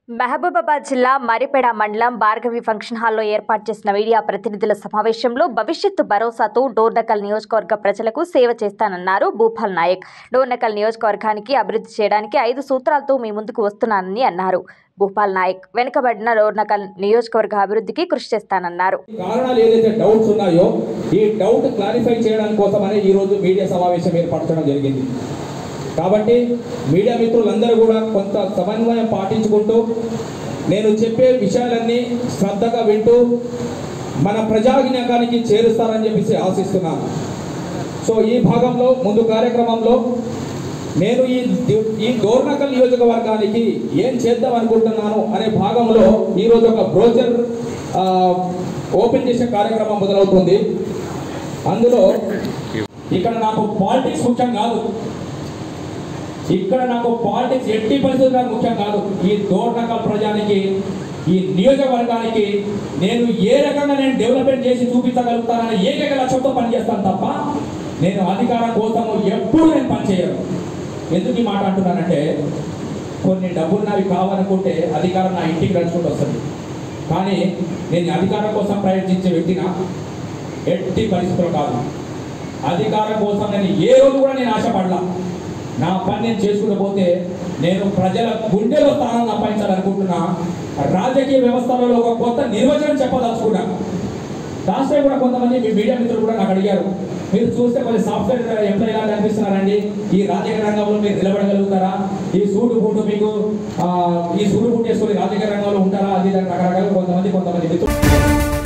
మహబూబాబాద్ జిల్లా మరిపెడ మండలం భార్గవి ఫంక్షన్ హాల్లో ఏర్పాటు చేసిన మీడియా ప్రతినిధుల సమావేశంలో భవిష్యత్తు భరోసాతో డోర్నకల్ నియోజకవర్గ ప్రజలకు సేవ చేస్తానన్నారు భూపాల్ నాయక్ డోర్నకల్ నియోజకవర్గానికి అభివృద్ధి చేయడానికి ఐదు సూత్రాలతో మీ ముందుకు వస్తున్నానని అన్నారు భూపాల్ నాయక్ వెనుకబడిన డోర్నకల్ నియోజకవర్గ అభివృద్ధికి కృషి చేస్తానన్నారు కారణాలు ఏదైతే డౌట్స్ ఉన్నాయో ఈ డౌట్ క్లారిఫై చేయడం కోసమనే ఈ రోజు మీడియా సమావేశం ఏర్పరచడం జరిగింది కాబట్టి మీడియా మిత్రులందరూ కూడా కొంత సమన్వయం పాటించుకుంటూ నేను చెప్పే విషయాలన్నీ శ్రద్ధగా వింటూ మన ప్రజాజ్ఞాకానికి చేరుస్తారని చెప్పేసి ఆశిస్తున్నాను సో ఈ భాగంలో ముందు కార్యక్రమంలో నేను ఈ ఈ డోర్నకల్ నియోజకవర్గానికి ఏం చేద్దాం అనుకుంటున్నాను అనే భాగంలో ఈరోజు ఒక బ్రోచర్ ఆ, ఓపెన్ చేసే కార్యక్రమం మొదలవుతుంది అందులో ఇక్కడ నాకు పాలిటిక్స్ ముఖ్యం కాదు ఇక్కడ నాకు పాలిటిక్స్ ఎట్టి పరిస్థితులు నాకు ముఖ్యం కాదు ఈ డోర్నకల్ ప్రజానికి ఈ నియోజకవర్గానికి నేను ఏ రకంగా నేను డెవలప్మెంట్ చేసి చూపించగలుగుతానని ఏకైక లక్ష్యంతో పనిచేస్తాను తప్ప నేను అధికారం కోసము ఎప్పుడు నేను పనిచేయను ఎందుకు ఈ మాట అంటున్నానంటే కొన్ని డబ్బులు నావి కావాలనుకుంటే అధికారం నా ఇంటికి నడుచుకుంటూ వస్తుంది కానీ నేను అధికారం కోసం ప్రయత్నించే వ్యక్తినా ఎట్టి పరిస్థితులు కాదు అధికారం కోసం నేను ఏ రోజు కూడా నేను ఆశపడలా నా పని నేను చేసుకుంటూ పోతే నేను ప్రజల గుండెలో స్థానం సంపాదించాలనుకుంటున్నా రాజకీయ వ్యవస్థలలో ఒక కొత్త నిర్వచనం చెప్పదలుచుకున్నా లాస్ట్ టైం కూడా కొంతమంది మీ మీడియా మిత్రులు కూడా నాకు అడిగారు మీరు చూస్తే కొంచెం సాఫ్ట్వేర్ ఎంప్లాయీ లాగా కనిపిస్తున్నారండి ఈ రాజకీయ రంగంలో మీరు నిలబడగలుగుతారా ఈ సూటు బూటు మీకు ఆ, ఈ సూటు బూటు వేసుకొని రాజకీయ రంగంలో ఉంటారా అది ఇది అని రకరకాల కొంతమంది కొంతమంది మిత్రులు